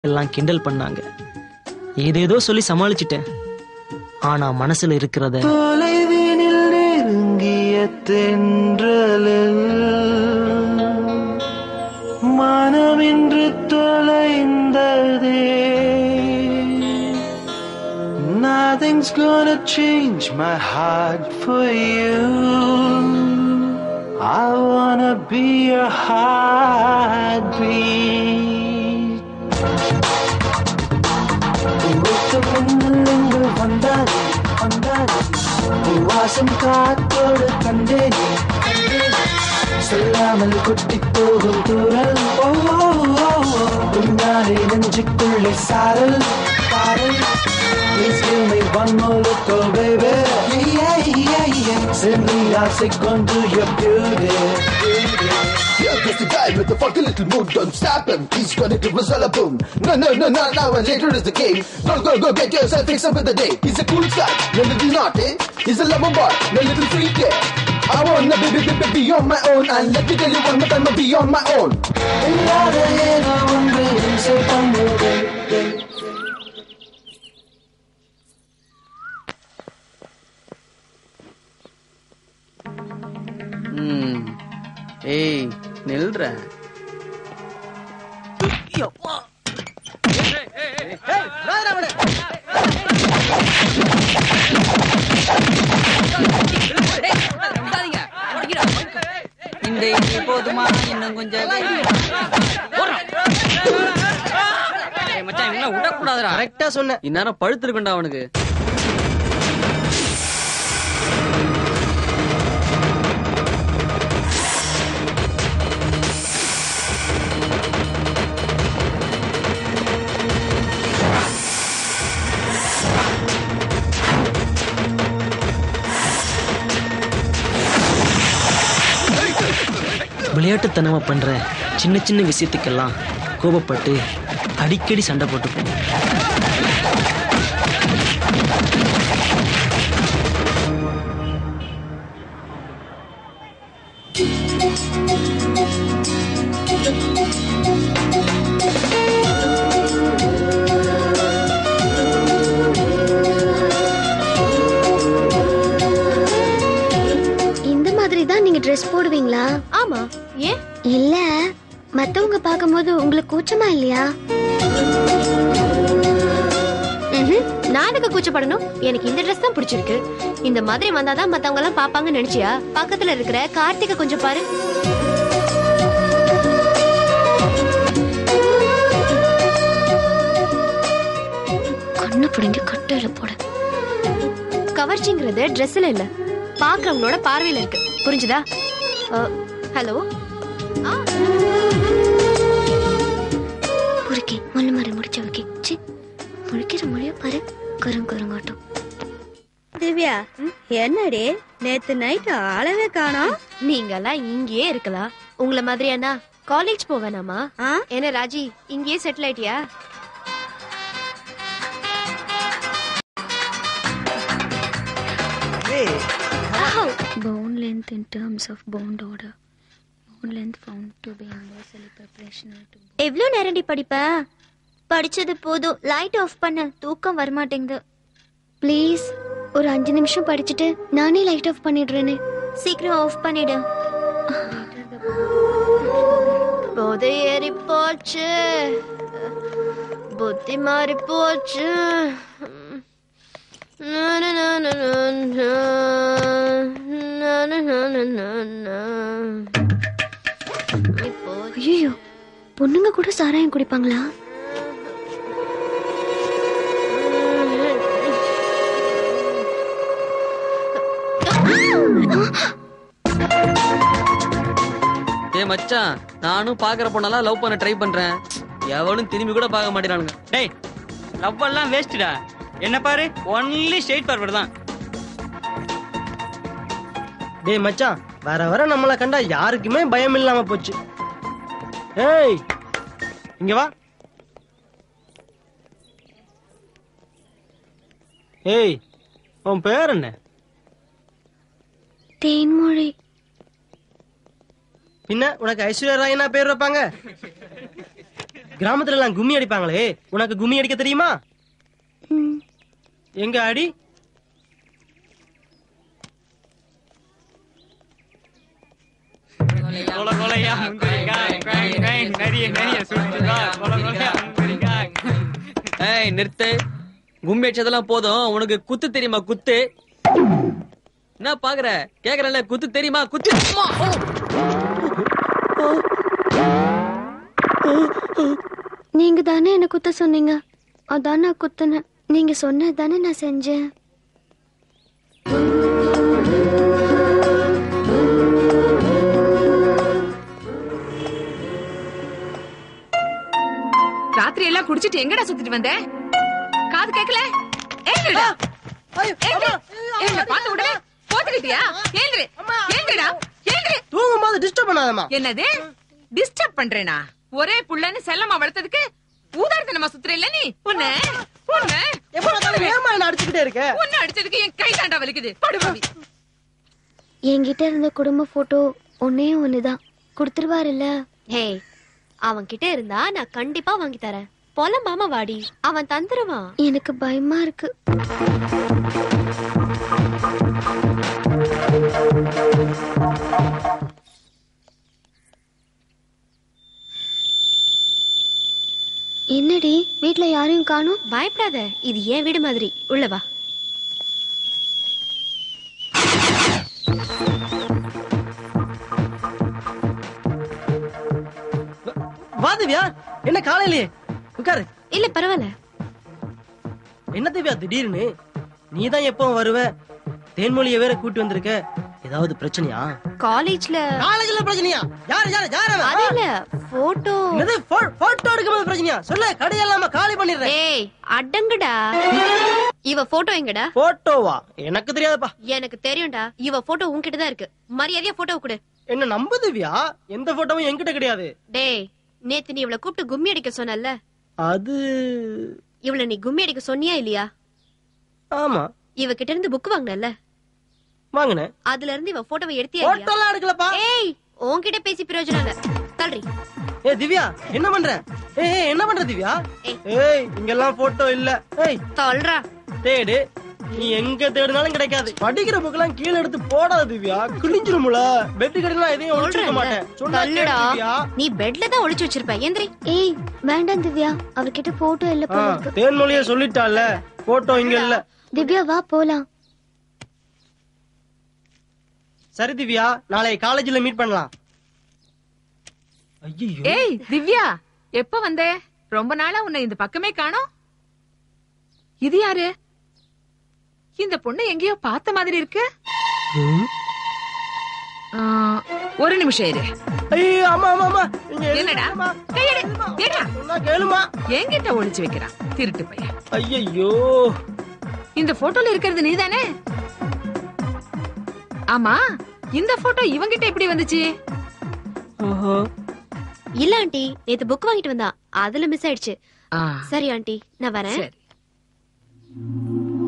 எல்லாம் கிண்டல் பண்ணாங்க ஏதேதோ சொல்லி சமாளிச்சிட்டேன் ஆனா மனசுல இருக்கிறத தொலைவினில் நெருங்கிய தென்றலில் மனமின்று தொலைந்ததே Nothing's gonna change my heart for you. I wanna be your heartbeat. உருத்த மின்னல் எங்கு வந்தாரே வந்தாரே உன் வாசம் காத்தோடு கண்டேனே சொல்லாமல் கொட்டி போகும் தூரல் ஓ, ஓ, ஓ, ஓ. உன்னாலே நெஞ்சுக்குள்ளே சாரல் சாரல் Please give me one more look, oh baby. Yeah, yeah, yeah. Simply ஆசை கொண்டு your beauty, beauty. Here goes the guy with the funky little mood, don't stop him. He's gonna give us all a boom. No, no, no, not now and later is the game. Go, go, go, get yourself fixed up with the day. He's a cool guy, no little naughty. He's a lover boy, no little freak yeah. I wanna be, be, be, be on my own. And let me tell you one more time, I'll be on my own. இல்லாத ஏதோ ஒன்று இசை பண்ணுதே ம். ஏய் நில்ற இந்த இட்லி போதுமா இன்னும் கொஞ்சம் ஏய் மச்சான் இவனை விடக்கூடாதுடா கரெக்டா சொன்னேன் இந்நேரம் பழுத்திருக்குண்டா அவனுக்கு விளையாட்டுத்தனமா பண்ற சின்ன சின்ன விஷயத்துக்கெல்லாம் கோபப்பட்டு அடிக்கடி சண்டை போட்டுப்போம் இந்த மாதிரி தான் நீங்க ட்ரெஸ் போடுவீங்களா ஆமா ஏன் இல்ல மத்தவங்க பார்க்கும்போது உங்களுக்கு கூச்சமா இல்லையா ம்ஹும். நான் எதுக்கு கூச்சப்படணும் எனக்கு இந்த ட்ரெஸ் தான் பிடிச்சிருக்கு இந்த மாதிரி வந்தாதான் மத்தவங்க எல்லாம் பாப்பாங்கன்னு நினைச்சியா பக்கத்துல இருக்கிற கார்த்திகை கொஞ்சம் பாரு கண்ணு பிடிங்க கட்டையில போட கவர்ச்சிங்கிறது ட்ரெஸ்ல இல்ல பாக்குறவங்களோட பார்வையில இருக்கு புரிஞ்சுதா ஹலோ பொறுக்கி மண்ணு மாதிரி முடிச்ச வைக்கி சி முழிக்கிற மொழிய பாரு கரும் கருங்காட்டம் திவ்யா என்னடி நேத்து நைட்டு ஆளவே காணோம் நீங்க எல்லாம் இங்கேயே இருக்கலாம் உங்களை மாதிரி அண்ணா காலேஜ் போவேனாமா ஆ? என்ன ராஜி இங்கேயே செட்டில் ஆயிட்டியா Bone length in terms of bond order. Bone length found to be universally proportional to எவ்வளவு நேரடி படிப்ப படிச்சது போதும் லைட் ஆஃப் பண்ண தூக்கம் வரமாட்டேங்குது ப்ளீஸ் ஒரு அஞ்சு நிமிஷம் படிச்சுட்டு நானே லைட் ஆஃப் பண்ணிடுறேனே சீக்கிரம் ஆஃப் பண்ணிடு போதை ஏறி போச்சு புத்தி மாறி போச்சு இப்போ ஐயோ பொண்ணுங்க கூட சாராயம் குடிப்பாங்களா ஏய் மச்சான் நானும் பாக்குற பொண்ணெல்லாம் லவ் பண்ண ட்ரை பண்றேன் எவளும் திரும்பி கூட பார்க்க மாட்டேறானுங்க டேய் லவ் எல்லாம் வேஸ்ட்டுடா என்ன பாரு ஒன்லி ஸ்ட்ரெயிட் ஃபார்வர்டு தான் டேய் மச்சான் வர வர நம்மளை கண்டா யாருக்குமே பயம் இல்லாம போச்சு ஏய் இங்க வா ஏய் உன் பேர் என்ன தேன்மொழி பின்ன உனக்கு ஐஸ்வர்யா ராய்னா பேர் வைப்பாங்க கிராமத்துல எல்லாம் கும்மி அடிப்பாங்களே உனக்கு கும்மி அடிக்க தெரியுமா ம், எங்க அடி கொல கொலையா முந்திரிக்காய் குவாங், குவாங், நரிய நரிய சுட்டுதா கொல கொலையா முந்திரிக்காய் ஏய் நிறுத்து கும்மி அடிச்சதெல்லாம் போதும் உனக்கு குத்து தெரியுமா குத்து என்ன பாக்குற கேக்குறல குத்து தெரியுமா குத்து அம்மா! ஓ! நீங்க தானே என்ன குத்த சொன்னீங்க அதான் நான் குத்துனேன் நீங்க சொன்னது தானே நான் செஞ்சேன் ராத்திரி எல்லாம் குடிச்சிட்டு எங்கடா சுத்திட்டு வந்த காது கேக்கல ஏங்கடா பார்த்த உடனே போட்டுக்கிட்டியா ஏந்திரு ஏந்திரடா ஏந்திரு தூங்கும் போது டிஸ்டர்ப் பண்ணாதம்மா என்னது டிஸ்டர்ப் பண்றேனா ஒரே புள்ளன்னு செல்லமா வளர்த்ததுக்கு ஊதாரத்தனமா சுத்துற இல்ல நீ உன்ன உன்ன எப்ப பார்த்தாலும் ஏமா என்ன அடிச்சுக்கிட்டே இருக்க உன்ன அடிச்சதுக்கு என் கை தாண்டா வலிக்குது படுபாவி என்கிட்ட இருந்த குடும்ப போட்டோ ஒன்னே ஒண்ணுதான் கொடுத்துருவாருல்ல ஹே அவன் கிட்ட இருந்தா நான் கண்டிப்பா வாங்கி தரேன் பொலம்பாம வாடி அவன் தந்துருவான் எனக்கு பயமா இருக்கு என்னடி வீட்ல யாரையும் காணும் பயப்படாத இது ஏன் வீடு மாதிரி உள்ள வா வா திவ்யா என்ன காலையிலேயே உட்காரு இல்ல பரவாயில்ல என்ன திவ்யா திடீர்னு நீ தான் எப்போ வருவ தேன்மொழிய வேற கூட்டி வந்திருக்க ஏதாவது பிரச்சனையா காலேஜ்ல காலேஜ்ல பிரச்சனையா யாரு யாரு யாரு அவன்? அது இல்ல போட்டோ என்னது போ- போட்டோ எடுக்கும்போது பிரச்சனையா சொல்லு கடையெல்லாம் நான் காலி பண்ணிடுறேன் ஏய் அடங்குடா இவ போட்டோ எங்கடா போட்டோவா எனக்கு தெரியாதுப்பா எனக்கு தெரியும்டா இவ போட்டோ உன்கிட்ட தான் இருக்கு மரியாதையா போட்டோ கொடு என்ன நம்பு திவ்யா எந்த போட்டோவும் என்கிட்ட கிடையாது டேய் நேத்து நீ இவள கூப்பிட்டு கும்மி அடிக்க சொன்னல அது இவள நீ கும்மி அடிக்க சொன்னியா இல்லையா ஆமா இவ கிட்ட இருந்து புக் வாங்கினல வாங்கினேன் அதுல இருந்து இவ போட்டோவை எடுத்தியா இல்லையா போட்டோலாம் எடுக்கலப்பா ஏய் உன்கிட்ட பேசி பிரயோஜனம் இல்ல தள்ளுறி ஏ திவ்யா என்ன பண்ற ஏய் ஏய், என்ன பண்ற திவ்யா ஏய். ஏய் இங்கெல்லாம் போட்டோ இல்ல ஏய் தள்ளுறா தேடு நீ எங்க தேடினாலும் கிடைக்காது படிக்கிற புக்கெல்லாம் கீழே எடுத்து போடாத திவ்யா கிழிஞ்சிருமுல பெட் கடைலாம் எதையும் ஒழிச்சிருக்க மாட்டேன் சொன்னா கேளு தள்ளுடா திவ்யா நீ பெட்ல தான் ஒளிச்சு வச்சிருப்ப எந்திரி ஏய் வேண்டாம் திவ்யா அவர்கிட்ட போட்டோ இல்ல ஆ, போல இருக்கு தேன்மொழிய சொல்லிட்டால போட்டோ இங்க இல்ல திவ்யா வா போலாம் சரி திவ்யா நாளை காலேஜ்ல மீட் பண்ணலாம் ஐயோ ஏய் திவ்யா எப்ப வந்த ரொம்ப நாளா உன்னை இந்த பக்கமே காணோம் இது யாரு இந்த பொண்ணு எங்கேயோ பார்த்த மாதிரி இருக்கு ஆ, ஒரு நிமிஷம் இரு ஐயோ ஆமா ஆமா ஆமா இங்க என்னடா எழுதுமா. கையெடு கேட்டா சொன்னா கேளுமா என்கிட்ட ஒளிச்சு வைக்கிறான் திருட்டு பையன் ஐயோ இந்த போட்டோல இருக்கிறது நீதானே ஆமா இந்த போட்டோ இவங்கிட்ட எப்படி வந்துச்சு ஓஹோ இல்ல ஆண்டி நேத்து புக் வாங்கிட்டு வந்தா அதுல மிஸ் ஆயிடுச்சு ஆ, சரி ஆண்டி நான் வரேன் சரி